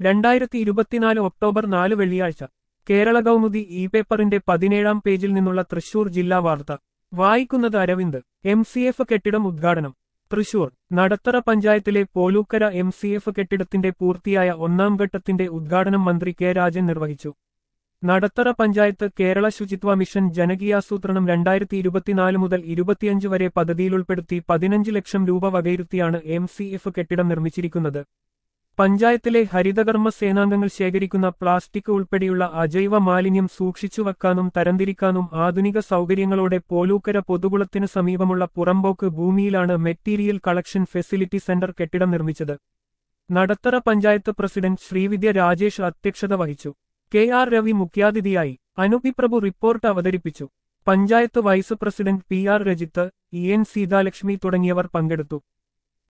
രണ്ടായിരത്തി ഇരുപത്തിനാല് ഒക്ടോബർ നാല് വെള്ളിയാഴ്ച കേരള കൗമുദി ഇ പേപ്പറിന്റെ പതിനേഴാം പേജിൽ നിന്നുള്ള തൃശൂർ ജില്ലാ വാർത്ത വായിക്കുന്നത് അരവിന്ദ് എം സി എഫ് കെട്ടിടം ഉദ്ഘാടനം തൃശൂർ നടത്തറ പഞ്ചായത്തിലെ പോലൂക്കര എം സി എഫ് കെട്ടിടത്തിന്റെ പൂർത്തിയായ ഒന്നാം ഘട്ടത്തിന്റെ ഉദ്ഘാടനം മന്ത്രി കെ രാജൻ നിർവഹിച്ചു നടത്തറ പഞ്ചായത്ത് കേരള ശുചിത്വ മിഷൻ ജനകീയാസൂത്രണം രണ്ടായിരത്തി ഇരുപത്തിനാല് മുതൽ ഇരുപത്തിയഞ്ച് വരെ പദ്ധതിയിലുൾപ്പെടുത്തി പതിനഞ്ച് ലക്ഷം രൂപ വകയിരുത്തിയാണ് എം സി എഫ് കെട്ടിടം നിർമ്മിച്ചിരിക്കുന്നത് പഞ്ചായത്തിലെ ഹരിതകർമ്മ സേനാംഗങ്ങൾ ശേഖരിക്കുന്ന പ്ലാസ്റ്റിക് ഉൾപ്പെടെയുള്ള അജൈവ മാലിന്യം സൂക്ഷിച്ചുവെക്കാനും തരംതിരിക്കാനും ആധുനിക സൗകര്യങ്ങളോടെ പോലൂക്കര പൊതുകുളത്തിന് സമീപമുള്ള പുറമ്പോക്ക് ഭൂമിയിലാണ് മെറ്റീരിയൽ കളക്ഷൻ ഫെസിലിറ്റി സെന്റർ കെട്ടിടം നിർമ്മിച്ചത് നടത്തറ പഞ്ചായത്ത് പ്രസിഡന്റ് ശ്രീവിദ്യ രാജേഷ് അധ്യക്ഷത വഹിച്ചു കെ ആർ രവി മുഖ്യാതിഥിയായി അനുപി പ്രഭു റിപ്പോർട്ട് അവതരിപ്പിച്ചു panchayat vice president P R Rejith E N Seethalakshmi തുടങ്ങിയവർ പങ്കെടുത്തു